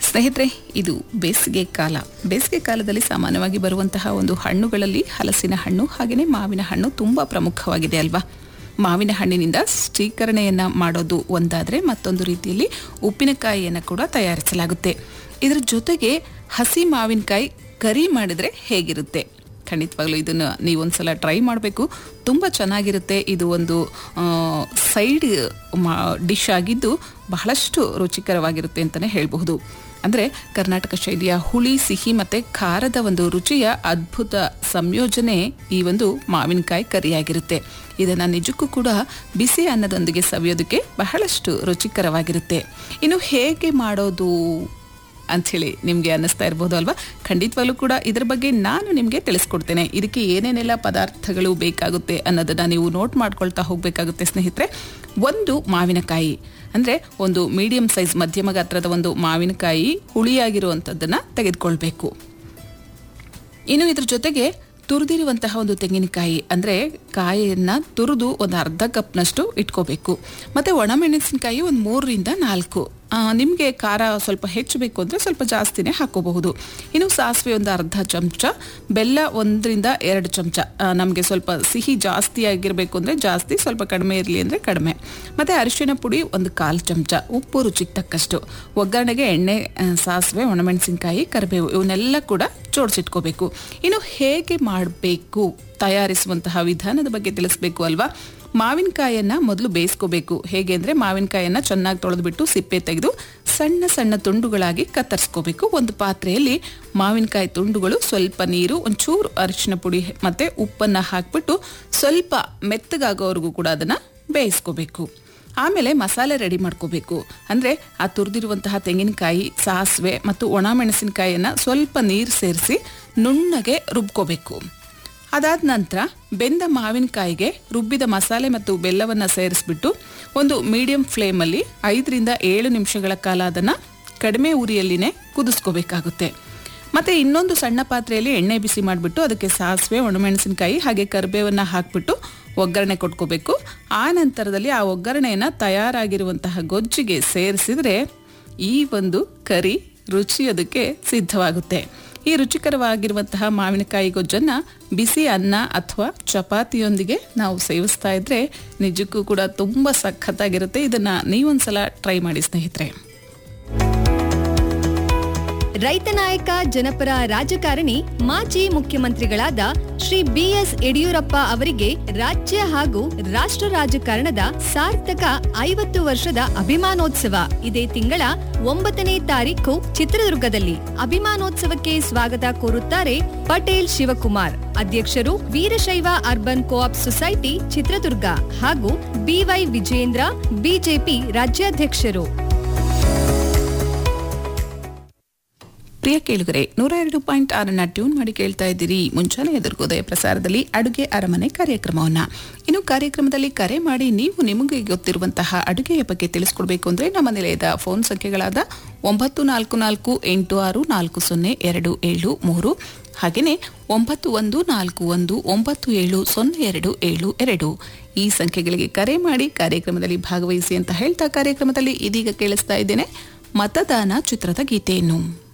ಸ್ನೇಹಿತರೆ ಇದು ಬೇಸಿಗೆ ಕಾಲ ಬೇಸಿಗೆ ಕಾಲದಲ್ಲಿ ಸಾಮಾನ್ಯವಾಗಿ ಬರುವಂತಹ ಒಂದು ಹಣ್ಣುಗಳಲ್ಲಿ ಹಲಸಿನ ಹಣ್ಣು ಹಾಗೆಯೇ ಮಾವಿನ ಹಣ್ಣು ತುಂಬ ಪ್ರಮುಖವಾಗಿದೆ ಅಲ್ವಾ ಮಾವಿನ ಹಣ್ಣಿನಿಂದ ಸ್ವೀಕರಣೆಯನ್ನು ಮಾಡೋದು ಒಂದಾದರೆ ಮತ್ತೊಂದು ರೀತಿಯಲ್ಲಿ ಉಪ್ಪಿನಕಾಯಿಯನ್ನು ಕೂಡ ತಯಾರಿಸಲಾಗುತ್ತೆ ಇದರ ಜೊತೆಗೆ ಹಸಿ ಮಾವಿನಕಾಯಿ ಕರಿ ಮಾಡಿದರೆ ಹೇಗಿರುತ್ತೆ ಖಂಡಿತವಾಗ್ಲೂ ಇದನ್ನು ನೀವೊಂದ್ಸಲ ಟ್ರೈ ಮಾಡಬೇಕು ತುಂಬ ಚೆನ್ನಾಗಿರುತ್ತೆ ಇದು ಒಂದು ಸೈಡ್ ಮಾ ಡಿಶ್ ಆಗಿದ್ದು ಬಹಳಷ್ಟು ರುಚಿಕರವಾಗಿರುತ್ತೆ ಅಂತಲೇ ಹೇಳಬಹುದು ಅಂದರೆ ಕರ್ನಾಟಕ ಶೈಲಿಯ ಹುಳಿ ಸಿಹಿ ಮತ್ತು ಖಾರದ ಒಂದು ರುಚಿಯ ಅದ್ಭುತ ಸಂಯೋಜನೆ ಈ ಒಂದು ಮಾವಿನಕಾಯಿ ಕರಿಯಾಗಿರುತ್ತೆ ಇದನ್ನು ನಿಜಕ್ಕೂ ಕೂಡ ಬಿಸಿ ಅನ್ನದೊಂದಿಗೆ ಸವಿಯೋದಕ್ಕೆ ಬಹಳಷ್ಟು ರುಚಿಕರವಾಗಿರುತ್ತೆ ಇನ್ನು ಹೇಗೆ ಮಾಡೋದು ಅಂಥೇಳಿ ನಿಮಗೆ ಅನ್ನಿಸ್ತಾ ಇರ್ಬೋದು ಅಲ್ವಾ ಖಂಡಿತವಾಗ್ಲೂ ಕೂಡ ಇದ್ರ ಬಗ್ಗೆ ನಾನು ನಿಮಗೆ ತಿಳಿಸ್ಕೊಡ್ತೇನೆ ಇದಕ್ಕೆ ಏನೇನೆಲ್ಲ ಪದಾರ್ಥಗಳು ಬೇಕಾಗುತ್ತೆ ಅನ್ನೋದನ್ನು ನೀವು ನೋಟ್ ಮಾಡ್ಕೊಳ್ತಾ ಹೋಗಬೇಕಾಗುತ್ತೆ ಸ್ನೇಹಿತರೆ ಒಂದು ಮಾವಿನಕಾಯಿ ಅಂದರೆ ಒಂದು ಮೀಡಿಯಂ ಸೈಜ್ ಮಧ್ಯಮ ಗಾತ್ರದ ಒಂದು ಮಾವಿನಕಾಯಿ ಹುಳಿಯಾಗಿರುವಂಥದ್ದನ್ನು ತೆಗೆದುಕೊಳ್ಬೇಕು ಇನ್ನು ಇದ್ರ ಜೊತೆಗೆ ತುರಿದಿರುವಂತಹ ಒಂದು ತೆಂಗಿನಕಾಯಿ ಅಂದರೆ ಕಾಯಿಯನ್ನು ತುರಿದು ಒಂದು ಅರ್ಧ ಕಪ್ನಷ್ಟು ಇಟ್ಕೋಬೇಕು ಮತ್ತು ಒಣಮೆಣಸಿನಕಾಯಿ ಒಂದು ಮೂರರಿಂದ ನಾಲ್ಕು ನಿಮಗೆ ಖಾರ ಸ್ವಲ್ಪ ಹೆಚ್ಚು ಬೇಕು ಅಂದರೆ ಸ್ವಲ್ಪ ಜಾಸ್ತಿನೇ ಹಾಕೋಬಹುದು ಇನ್ನು ಸಾಸಿವೆ ಒಂದು ಅರ್ಧ ಚಮಚ ಬೆಲ್ಲ ಒಂದರಿಂದ ಎರಡು ಚಮಚ ನಮಗೆ ಸ್ವಲ್ಪ ಸಿಹಿ ಜಾಸ್ತಿ ಆಗಿರಬೇಕು ಅಂದರೆ ಜಾಸ್ತಿ ಸ್ವಲ್ಪ ಕಡಿಮೆ ಇರಲಿ ಅಂದರೆ ಕಡಿಮೆ ಮತ್ತು ಅರಿಶಿಣ ಪುಡಿ ಒಂದು ಕಾಲು ಚಮಚ ಉಪ್ಪು ರುಚಿಗೆ ತಕ್ಕಷ್ಟು ಒಗ್ಗರಣೆಗೆ ಎಣ್ಣೆ ಆ, ಸಾಸಿವೆ ಒಣಮೆಣಸಿನ್ಕಾಯಿ ಕರಿಬೇವು ಇವನ್ನೆಲ್ಲ ಕೂಡ ಜೋಡಿಸಿಟ್ಕೋಬೇಕು ಇನ್ನು ಹೇಗೆ ಮಾಡಬೇಕು ತಯಾರಿಸುವಂತಹ ವಿಧಾನದ ಬಗ್ಗೆ ತಿಳಿಸ್ಬೇಕು ಅಲ್ವಾ ಮಾವಿನಕಾಯನ್ನು ಮೊದಲು ಬೇಯಿಸ್ಕೋಬೇಕು ಹೇಗೆ ಅಂದರೆ ಮಾವಿನಕಾಯನ್ನು ಚೆನ್ನಾಗಿ ತೊಳೆದ್ಬಿಟ್ಟು ಸಿಪ್ಪೆ ತೆಗೆದು ಸಣ್ಣ ಸಣ್ಣ ತುಂಡುಗಳಾಗಿ ಕತ್ತರಿಸ್ಕೋಬೇಕು ಒಂದು ಪಾತ್ರೆಯಲ್ಲಿ ಮಾವಿನಕಾಯಿ ತುಂಡುಗಳು ಸ್ವಲ್ಪ ನೀರು ಒಂಚೂರು ಅರಿಶಿನ ಪುಡಿ ಮತ್ತು ಉಪ್ಪನ್ನು ಹಾಕಿಬಿಟ್ಟು ಸ್ವಲ್ಪ ಮೆತ್ತಗಾಗೋವರೆಗೂ ಕೂಡ ಅದನ್ನು ಬೇಯಿಸ್ಕೋಬೇಕು ಆಮೇಲೆ ಮಸಾಲೆ ರೆಡಿ ಮಾಡ್ಕೋಬೇಕು ಅಂದರೆ ಆ ತುರಿದಿರುವಂತಹ ತೆಂಗಿನಕಾಯಿ ಸಾಸಿವೆ ಮತ್ತು ಒಣ ಮೆಣಸಿನಕಾಯಿಯನ್ನು ಸ್ವಲ್ಪ ನೀರು ಸೇರಿಸಿ ನುಣ್ಣಗೆ ರುಬ್ಕೋಬೇಕು ಅದಾದ ನಂತರ ಬೆಂದ ಮಾವಿನಕಾಯಿಗೆ ರುಬ್ಬಿದ ಮಸಾಲೆ ಮತ್ತು ಬೆಲ್ಲವನ್ನು ಸೇರಿಸ್ಬಿಟ್ಟು ಒಂದು ಮೀಡಿಯಂ ಫ್ಲೇಮಲ್ಲಿ ಐದರಿಂದ ಏಳು ನಿಮಿಷಗಳ ಕಾಲ ಅದನ್ನು ಕಡಿಮೆ ಉರಿಯಲ್ಲಿನೇ ಕುದಿಸ್ಕೋಬೇಕಾಗುತ್ತೆ ಮತ್ತು ಇನ್ನೊಂದು ಸಣ್ಣ ಪಾತ್ರೆಯಲ್ಲಿ ಎಣ್ಣೆ ಬಿಸಿ ಮಾಡಿಬಿಟ್ಟು ಅದಕ್ಕೆ ಸಾಸಿವೆ ಒಣಮೆಣಸಿನಕಾಯಿ ಹಾಗೆ ಕರಿಬೇವನ್ನು ಹಾಕಿಬಿಟ್ಟು ಒಗ್ಗರಣೆ ಕೊಟ್ಕೋಬೇಕು ಆ ನಂತರದಲ್ಲಿ ಆ ಒಗ್ಗರಣೆಯನ್ನು ತಯಾರಾಗಿರುವಂತಹ ಗೊಜ್ಜಿಗೆ ಸೇರಿಸಿದರೆ ಈ ಒಂದು ಕರಿ ರುಚಿಯೋದಕ್ಕೆ ಸಿದ್ಧವಾಗುತ್ತೆ ಈ ರುಚಿಕರವಾಗಿರುವಂತಹ ಮಾವಿನಕಾಯಿ ಗೊಜ್ಜನ್ನು ಬಿಸಿ ಅನ್ನ ಅಥವಾ ಚಪಾತಿಯೊಂದಿಗೆ ನಾವು ಸೇವಿಸ್ತಾ ಇದ್ರೆ ನಿಜಕ್ಕೂ ಕೂಡ ತುಂಬ ಸಖತ್ತಾಗಿರುತ್ತೆ ಇದನ್ನು ನೀವೊಂದ್ಸಲ ಟ್ರೈ ಮಾಡಿ ಸ್ನೇಹಿತರೆ ರೈತ ನಾಯಕ ಜನಪರ ರಾಜಕಾರಣಿ ಮಾಜಿ ಮುಖ್ಯಮಂತ್ರಿಗಳಾದ ಶ್ರೀ ಬಿಎಸ್ ಯಡಿಯೂರಪ್ಪ ಅವರಿಗೆ ರಾಜ್ಯ ಹಾಗೂ ರಾಷ್ಟ್ರ ರಾಜಕಾರಣದ ಸಾರ್ಥಕ ಐವತ್ತು ವರ್ಷದ ಅಭಿಮಾನೋತ್ಸವ ಇದೇ ತಿಂಗಳ ಒಂಬತ್ತನೇ ತಾರೀಕು ಚಿತ್ರದುರ್ಗದಲ್ಲಿ ಅಭಿಮಾನೋತ್ಸವಕ್ಕೆ ಸ್ವಾಗತ ಕೋರುತ್ತಾರೆ ಪಟೇಲ್ ಶಿವಕುಮಾರ್ ಅಧ್ಯಕ್ಷರು Veerashaiva urban co-op society Chitradurga ಹಾಗೂ ಬಿವೈ ವಿಜೇಂದ್ರ ಬಿಜೆಪಿ ರಾಜ್ಯಾಧ್ಯಕ್ಷರು ಪ್ರಿಯ ಕೇಳುಗರೆ ನೂರ ಎರಡು ಪಾಯಿಂಟ್ ಆರನ್ನ ಟ್ಯೂನ್ ಮಾಡಿ ಕೇಳ್ತಾ ಇದ್ದೀರಿ ಮುಂಚಾನೆ ಎದುರ್ಗೋದಯ ಪ್ರಸಾರದಲ್ಲಿ ಅಡುಗೆ ಅರಮನೆ ಕಾರ್ಯಕ್ರಮವನ್ನ ಇನ್ನು ಕಾರ್ಯಕ್ರಮದಲ್ಲಿ ಕರೆ ಮಾಡಿ ನೀವು ನಿಮಗೆ ಗೊತ್ತಿರುವಂತಹ ಅಡುಗೆಯ ಬಗ್ಗೆ ತಿಳಿಸ್ಕೊಡ್ಬೇಕು ಅಂದ್ರೆ ನಮ್ಮ ನಿಲಯದ ಫೋನ್ ಸಂಖ್ಯೆಗಳಾದ ಒಂಬತ್ತು ನಾಲ್ಕು ನಾಲ್ಕು ಎಂಟು ಆರು ನಾಲ್ಕು ಸೊನ್ನೆ ಎರಡು ಏಳು ಮೂರು ಹಾಗೆಯೇ ಒಂಬತ್ತು ಒಂದು ನಾಲ್ಕು ಒಂದು ಒಂಬತ್ತು ಏಳು ಸೊನ್ನೆ ಎರಡು ಏಳು ಎರಡು ಈ ಸಂಖ್ಯೆಗಳಿಗೆ ಕರೆ ಮಾಡಿ ಕಾರ್ಯಕ್ರಮದಲ್ಲಿ ಭಾಗವಹಿಸಿ ಅಂತ ಹೇಳ್ತಾ ಕಾರ್ಯಕ್ರಮದಲ್ಲಿ ಇದೀಗ ಕೇಳಿಸ್ತಾ ಇದ್ದೇನೆ ಮತದಾನ ಚಿತ್ರದ ಗೀತೆಯನ್ನು